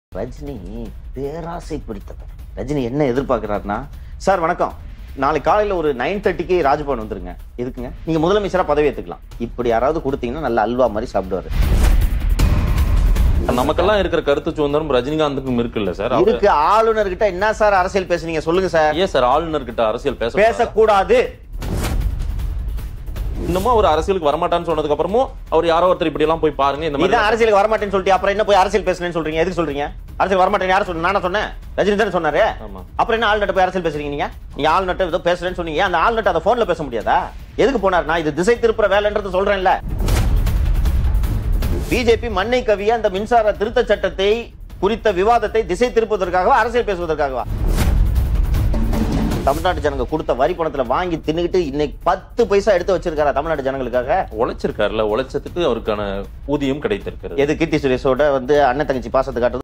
ரஜினி பேராசை பிடித்தவர் ரஜினி என்ன எதிர்பார்க்கிறாருன்னா சார் வணக்கம் நாளை காலையில ஒரு நைன் தேர்ட்டிக்கு ராஜ்பவன் வந்துருங்க எதுக்குங்க நீங்க முதலமைச்சரா பதவி ஏத்துக்கலாம் இப்படி யாராவது கொடுத்தீங்கன்னா நல்ல அல்வா மாதிரி சாப்பிடுவாரு நமக்கெல்லாம் இருக்கிற கருத்து சுதந்திரம் ரஜினிகாந்துக்கும் இருக்குல்ல சார் அவரு- இருக்கு ஆளுநர்கிட்ட என்ன சார் அரசியல் பேசுனீங்க சொல்லுங்க சார் ஏன் சார் ஆளுநர் கிட்ட அரசியல் பேச பேசக்கூடாது இன்னமும் அவர் அரசியலுக்கு வரமாட்டான்னு சொன்னதுக்கு அப்புறமும் அவர் யாரோ ஒருத்தர் இப்படி எல்லாம் போய் பாருங்க இந்த மாதிரி இதான் அரசியலுக்கு வரமாட்டேன்னு சொல்லிட்டு அப்புறம் என்ன போய் அரசியல் பேசுறேன்னு சொல்றீங்க எதுக்கு சொல்றீங்க அரசியல் வரமாட்டேன்னு யாரும் சொன்ன நானா சொன்னேன் ரஜினி தானே சொன்னாரு ஆமா. அப்புறம் என்ன ஆளுநர் போய் அரசியல் பேசுறீங்க நீங்க நீங்க ஆளுநர் ஏதோ பேசுறேன்னு சொன்னீங்க அந்த ஆளுநர் அதை போன்ல பேச முடியாதா எதுக்கு போனார் நான் இது திசை திருப்புற வேலைன்றது சொல்றேன்ல பிஜேபி மண்ணை கவிய அந்த மின்சார திருத்த சட்டத்தை குறித்த விவாதத்தை திசை திருப்புவதற்காகவா அரசியல் பேசுவதற்காகவா தமிழ்நாட்டு ஜனங்க கொடுத்த வரி பணத்துல வாங்கி தின்னுக்கிட்டு இன்னைக்கு பத்து பைசா எடுத்து வச்சிருக்காரா தமிழ்நாட்டு ஜனங்களுக்காக உழைச்சிருக்காருல்ல உழைச்சதுக்கு அவருக்கான ஊதியம் கிடைத்திருக்கிறது எது கீர்த்தி சுரேஷோட வந்து அண்ணன் தங்கச்சி பாசத்தை காட்டுறது